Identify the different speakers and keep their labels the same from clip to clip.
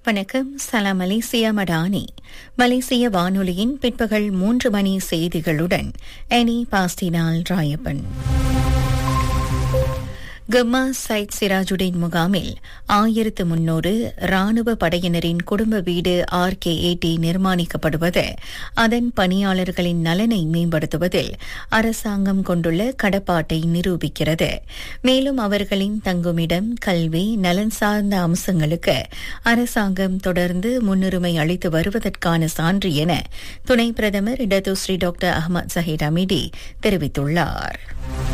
Speaker 1: வணக்கம் சலாம் மலேசியா மடானி மலேசிய வானொலியின் பிற்பகல் மூன்று மணி செய்திகளுடன் எனி பாஸ்டினால் ராயப்பன் கம்மா சைட் சிராஜுடீன் முகாமில் ஆயிரத்து முன்னூறு ராணுவ படையினரின் குடும்ப வீடு ஆர் கே ஏடி நிர்மாணிக்கப்படுவது அதன் பணியாளர்களின் நலனை மேம்படுத்துவதில் அரசாங்கம் கொண்டுள்ள கடப்பாட்டை நிரூபிக்கிறது மேலும் அவர்களின் தங்குமிடம் கல்வி நலன் சார்ந்த அம்சங்களுக்கு அரசாங்கம் தொடர்ந்து முன்னுரிமை அளித்து வருவதற்கான சான்று என துணை பிரதமர் இடதுஸ்ரீ டாக்டர் அஹமத் சஹீர் அமிடி தெரிவித்துள்ளார்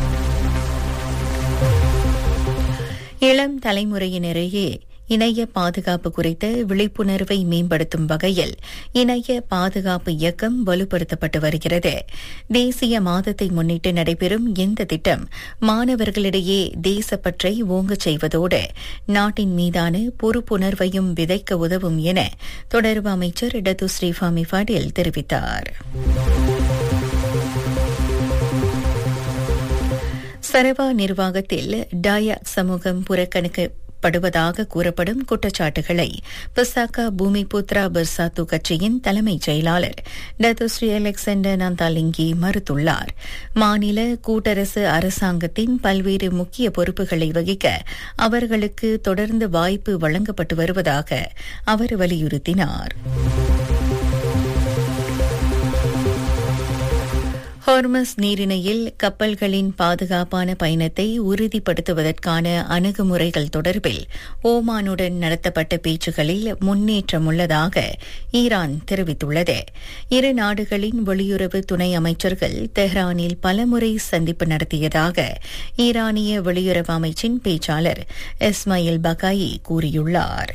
Speaker 1: இளம் தலைமுறையினரையே இணைய பாதுகாப்பு குறித்த விழிப்புணர்வை மேம்படுத்தும் வகையில் இணைய பாதுகாப்பு இயக்கம் வலுப்படுத்தப்பட்டு வருகிறது தேசிய மாதத்தை முன்னிட்டு நடைபெறும் இந்த திட்டம் மாணவர்களிடையே தேசப்பற்றை ஓங்கச் செய்வதோடு நாட்டின் மீதான பொறுப்புணர்வையும் விதைக்க உதவும் என தொடர்பு அமைச்சர் இடது ஸ்ரீஃபாமி பாடில் தெரிவித்தார் சரவா நிர்வாகத்தில் டாயாக் சமூகம் புறக்கணிக்க படுவதாக கூறப்படும் குற்றச்சாட்டுகளை பசாக்கா பூமிபுத்ரா பர்சாத்து கட்சியின் தலைமைச் செயலாளர் டத்துஸ்ரீ அலெக்சாண்டர் நந்தாலிங்கி மறுத்துள்ளார் மாநில கூட்டரசு அரசாங்கத்தின் பல்வேறு முக்கிய பொறுப்புகளை வகிக்க அவர்களுக்கு தொடர்ந்து வாய்ப்பு வழங்கப்பட்டு வருவதாக அவர் வலியுறுத்தினார் ஹார்மஸ் நீரிணையில் கப்பல்களின் பாதுகாப்பான பயணத்தை உறுதிப்படுத்துவதற்கான அணுகுமுறைகள் தொடர்பில் ஓமானுடன் நடத்தப்பட்ட பேச்சுகளில் முன்னேற்றம் உள்ளதாக ஈரான் தெரிவித்துள்ளது இரு நாடுகளின் வெளியுறவு துணை அமைச்சர்கள் தெஹ்ரானில் பலமுறை சந்திப்பு நடத்தியதாக ஈரானிய வெளியுறவு அமைச்சின் பேச்சாளர் இஸ்மாயில் பகாயி கூறியுள்ளார்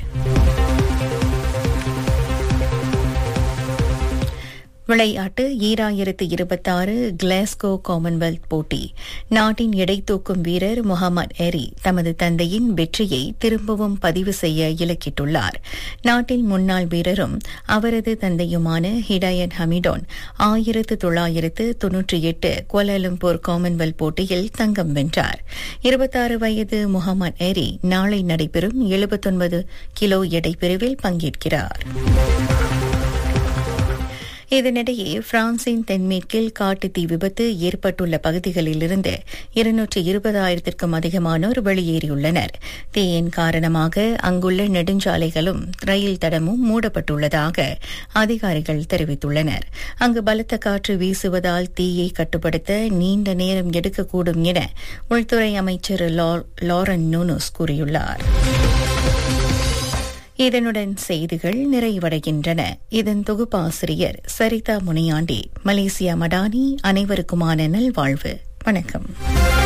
Speaker 1: விளையாட்டு ஈராயிரத்து இருபத்தாறு கிளாஸ்கோ காமன்வெல்த் போட்டி நாட்டின் எடை தூக்கும் வீரர் முகமது எரி தமது தந்தையின் வெற்றியை திரும்பவும் பதிவு செய்ய இலக்கிட்டுள்ளார் நாட்டின் முன்னாள் வீரரும் அவரது தந்தையுமான ஹிடாயத் ஹமிடோன் ஆயிரத்து தொள்ளாயிரத்து தொன்னூற்றி எட்டு கோலாலம்பூர் காமன்வெல்த் போட்டியில் தங்கம் வென்றார் இருபத்தாறு வயது முகமது எரி நாளை நடைபெறும் எழுபத்தொன்பது கிலோ எடை பிரிவில் பங்கேற்கிறார் இதனிடையே பிரான்சின் தென்மேற்கில் காட்டு தீ விபத்து ஏற்பட்டுள்ள பகுதிகளிலிருந்து இருநூற்று இருபதாயிரத்திற்கும் அதிகமானோர் வெளியேறியுள்ளனர் தீயின் காரணமாக அங்குள்ள நெடுஞ்சாலைகளும் ரயில் தடமும் மூடப்பட்டுள்ளதாக அதிகாரிகள் தெரிவித்துள்ளனர் அங்கு பலத்த காற்று வீசுவதால் தீயை கட்டுப்படுத்த நீண்ட நேரம் எடுக்கக்கூடும் என உள்துறை அமைச்சர் லாரன் நூனுஸ் கூறியுள்ளார் இதனுடன் செய்திகள் நிறைவடைகின்றன இதன் தொகுப்பாசிரியர் சரிதா முனியாண்டி மலேசியா மடானி அனைவருக்குமான நல்வாழ்வு வணக்கம்